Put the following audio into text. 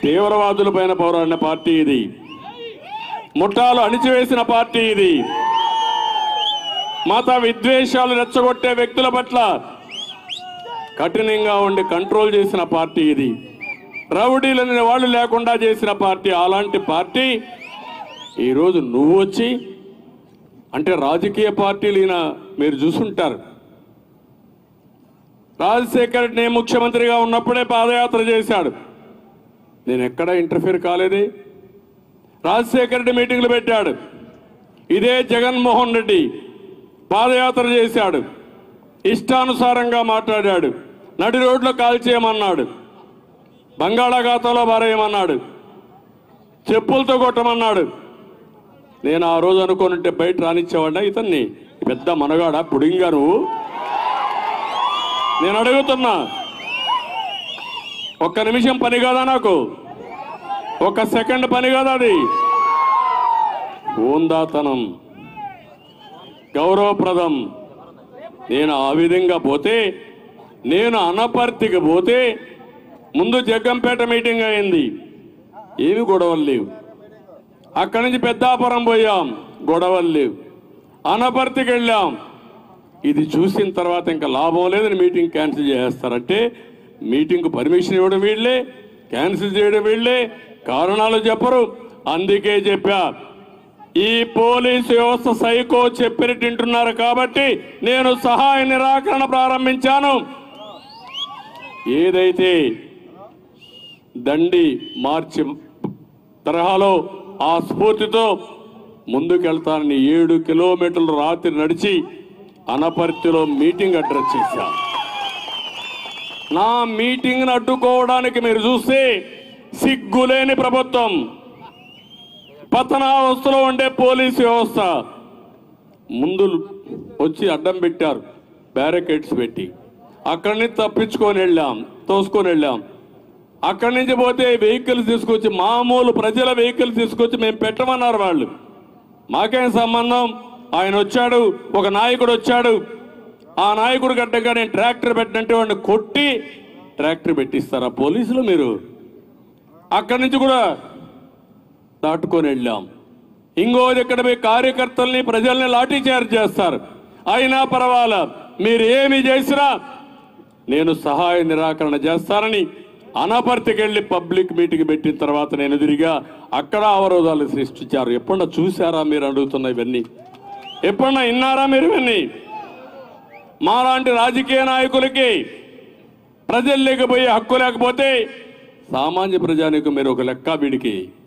తీవ్రవాదుల పైన పోరాడిన పార్టీ ఇది ముఠాలు అణిచివేసిన పార్టీ ఇది మత విద్వేషాలు రెచ్చగొట్టే వ్యక్తుల పట్ల కఠినంగా ఉండి కంట్రోల్ చేసిన పార్టీ ఇది రౌడీలని వాళ్ళు లేకుండా చేసిన పార్టీ అలాంటి పార్టీ ఈరోజు నువ్వు వచ్చి అంటే రాజకీయ పార్టీలు ఈయన మీరు చూసుంటారు రాజశేఖర్ రెడ్డి నేను ముఖ్యమంత్రిగా ఉన్నప్పుడే పాదయాత్ర చేశాడు నేను ఎక్కడ ఇంటర్ఫీర్ కాలేదే రాజశేఖర రెడ్డి మీటింగ్లు పెట్టాడు ఇదే జగన్మోహన్ రెడ్డి పాదయాత్ర చేశాడు ఇష్టానుసారంగా మాట్లాడాడు నడి రోడ్లో కాల్చేయమన్నాడు బంగాళాఖాతంలో పారేయమన్నాడు చెప్పులతో కొట్టమన్నాడు నేను ఆ రోజు అనుకోనుంటే బయట రానిచ్చేవాడినా ఇతన్ని పెద్ద మనగాడ పుడింగా నువ్వు నేను అడుగుతున్నా ఒక్క నిమిషం పని కాదా నాకు ఒక సెకండ్ పని కాదా అది ఓందాతనం గౌరవప్రదం నేను ఆ విధంగా పోతే నేను అనపర్తికి పోతే ముందు జగ్గంపేట మీటింగ్ అయింది ఏమి గొడవలు లేవు అక్కడి నుంచి పెద్దాపురం పోయాం గొడవలు లేవు అనపర్తికి వెళ్ళాం ఇది చూసిన తర్వాత ఇంకా లాభం లేదని మీటింగ్ క్యాన్సిల్ చేస్తారంటే మీటింగ్కు పర్మిషన్ ఇవ్వడం వీళ్ళే క్యాన్సిల్ చేయడం వీళ్ళే కారణాలు చెప్పరు అందుకే చెప్పా ఈ పోలీసు వ్యవస్థ సైకో చెప్పినట్టు వింటున్నారు కాబట్టి నేను సహాయ నిరాకరణ ప్రారంభించాను ఏదైతే దండి మార్చి తరహాలో ఆ స్ఫూర్తితో ముందుకెళ్తానని ఏడు కిలోమీటర్లు రాత్రి నడిచి అనపర్తిలో మీటింగ్ అడ్రస్ చేశా నా మీటింగ్ను అడ్డుకోవడానికి మీరు చూస్తే సిగ్గులేని ప్రభుత్వం పతనావస్థలో ఉండే పోలీసు వ్యవస్థ ముందు వచ్చి అడ్డం పెట్టారు బ్యారికేడ్స్ పెట్టి అక్కడి నుంచి తప్పించుకొని వెళ్ళాం తోసుకొని వెళ్ళాం అక్కడి నుంచి పోతే వెహికల్స్ తీసుకొచ్చి మామూలు ప్రజల వెహికల్స్ తీసుకొచ్చి మేము పెట్టమన్నారు వాళ్ళు మాకేం సంబంధం ఆయన వచ్చాడు ఒక నాయకుడు వచ్చాడు ఆ నాయకుడు గడ్డగా నేను ట్రాక్టర్ పెట్టినంటే వాడిని కొట్టి ట్రాక్టర్ పెట్టిస్తారా పోలీసులు మీరు అక్కడి నుంచి కూడా దాటుకొని వెళ్ళాం ఇంకోది ఇక్కడ మీ కార్యకర్తల్ని ప్రజల్ని లాఠీ చార్జ్ చేస్తారు అయినా పర్వాలా మీరు ఏమి చేసినా నేను సహాయ నిరాకరణ చేస్తానని అనపర్తికి వెళ్ళి పబ్లిక్ మీటింగ్ పెట్టిన తర్వాత నేను ఎదురుగా అక్కడ అవరోధాలు సృష్టించారు ఎప్పుడన్నా చూసారా మీరు అడుగుతున్న ఇవన్నీ ఎప్పుడన్నా విన్నారా మీరు ఇవన్నీ మాలాంటి రాజకీయ నాయకులకి ప్రజల్లోకి పోయే హక్కు లేకపోతే సామాన్య ప్రజానికి మీరు ఒక లెక్క వీడికి